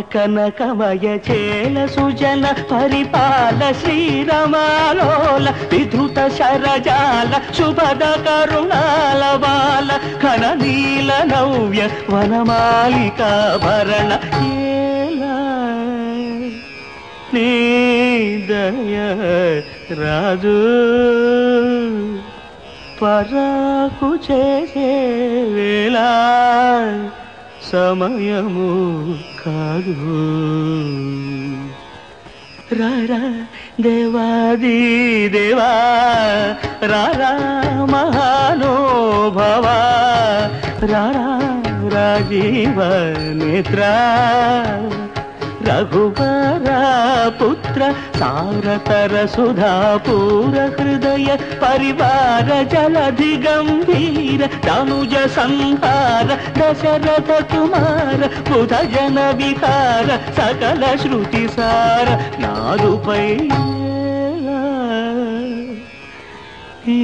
కనకమయ చేల సుజన పరిపాల శ్రీరమాలోల విధృత శరజాల శుభద కరుణాల బాల ఘన నీల నవ్య వనమాలికా భరణ ఏలా నీ దయ రాజు పరాకు చేసే వేళ సమయము కాదు రారా దేవాది దేవా రారా మహానోభవ రారా రాజీవ నేత్ర రఘువర పుత్ర సారతర సుధాపూర హృదయ పరివార జలధి గంభీర తనుజ సంహార దశరథ కుమార బుధ జన విహార సకల శృతి సార నాదుపై ఏలా ఈ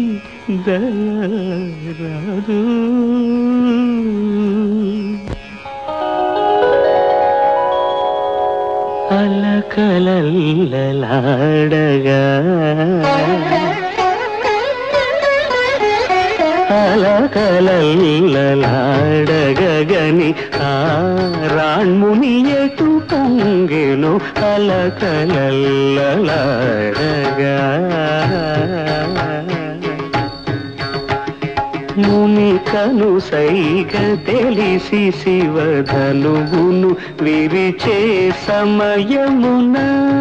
దయ రాదు అలకలల్లలాడగా అలకలల్లలాడగని ఆ రాణ్ముని ఎటు పొంగెను అలకలల్లలాడగా ముని కను సైగ తెలిసి శివధనువును విరిచే సమయమున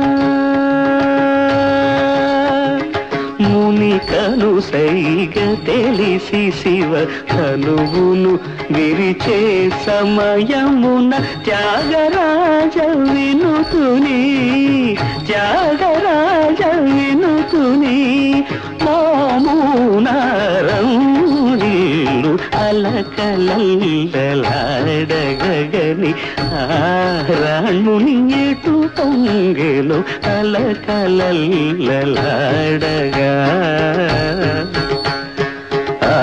ముని కను సైగ తెలిసి శివ ధనువును విరిచే సమయమున త్యాగరాజ వినుతుని త్యాగరాజ వినుతుని మోమునారంగిళ్ళు అలకలల్లలాడగని రాణుని ఎటు పొంగెను అలకలల్లలాడగా ఆ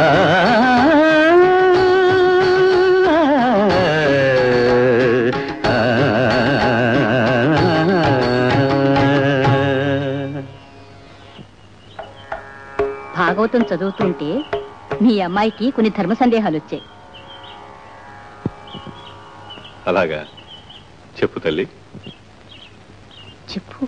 భాగవతం చదువుతుంటే మీ అమ్మాయికి కొన్ని ధర్మ సందేహాలు వచ్చాయి అలాగా చెప్పు తల్లి చెప్పు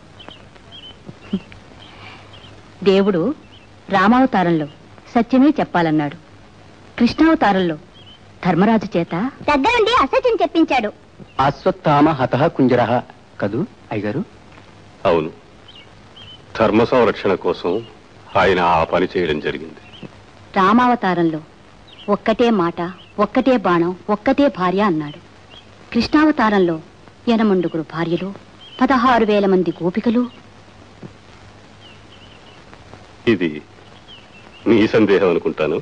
దేవుడు రామావతారంలో సత్యమే చెప్పాలన్నాడు కృష్ణావతారంలో ధర్మరాజు చేత దగ్గరుండి అసత్యం చెప్పించాడు అశ్వత్థామ హత కుంజర కదూ అయ్యగారు అవును ధర్మ సంరక్షణ కోసం ఆయన ఆ పని చేయడం జరిగింది రామావతారంలో ఒక్కటే మాట ఒక్కటే బాణం ఒక్కటే భార్య అన్నాడు కృష్ణావతారంలో ఎనమండుగురు భార్యలు పదహారు వేల మంది గోపికలు ఇది నీ సందేహం అనుకుంటాను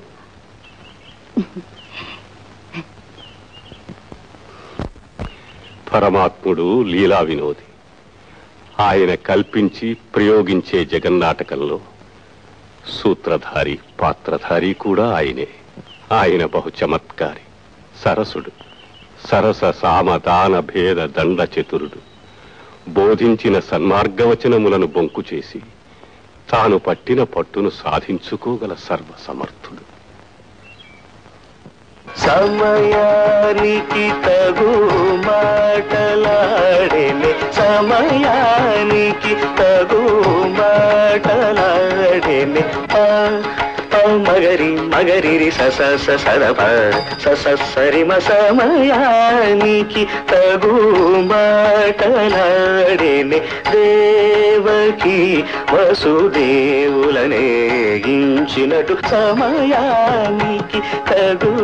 పరమాత్ముడు లీలా వినోది ఆయన కల్పించి ప్రయోగించే జగన్నాటకంలో సూత్రధారి పాత్రధారి కూడా ఆయనే ఆయన బహు చమత్కారి సరసుడు సరస సామదాన భేద దండ చతురుడు బోధించిన సన్మార్గవచనములను బొంకు చేసి తాను పట్టిన పట్టును సాధించుకోగల సర్వసమర్థుడు సమయానికి తగు మాటలాడేనే సమయానికి తగు మాటలాడేనే ఆ, ఆ మగరి మగరిరి సస సరప సస సరిమ సమయానికి తగు మాటలాడేనే దేవకి వసుదేవులనే ఇంచినట్టు సమయానికి తగు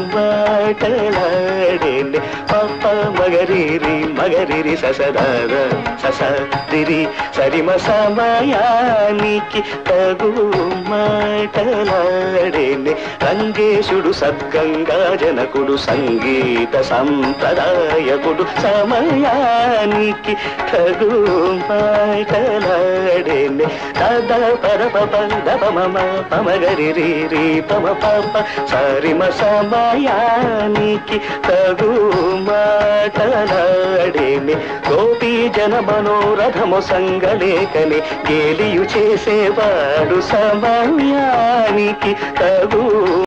మాటలాడేనే పప్ప మగరిరి మగరిరి ససదాద సస రిరి సరిమ సమయానికి తగు మాటలాడేనే మాటలాడేనే రంగేశుడు సద్గంగా జనకుడు సంగీత సంప్రదాయకుడు సమయానికి తగు మాటలాడేనే దద పర పప దప మమ పమగరి రి రి పమ పప సరిమ సమయానికి తగు మాటలాడేమి గోపీ జన మనోరథము సంగలేకని గేలియు చేసేవాడు సమయానికి తగు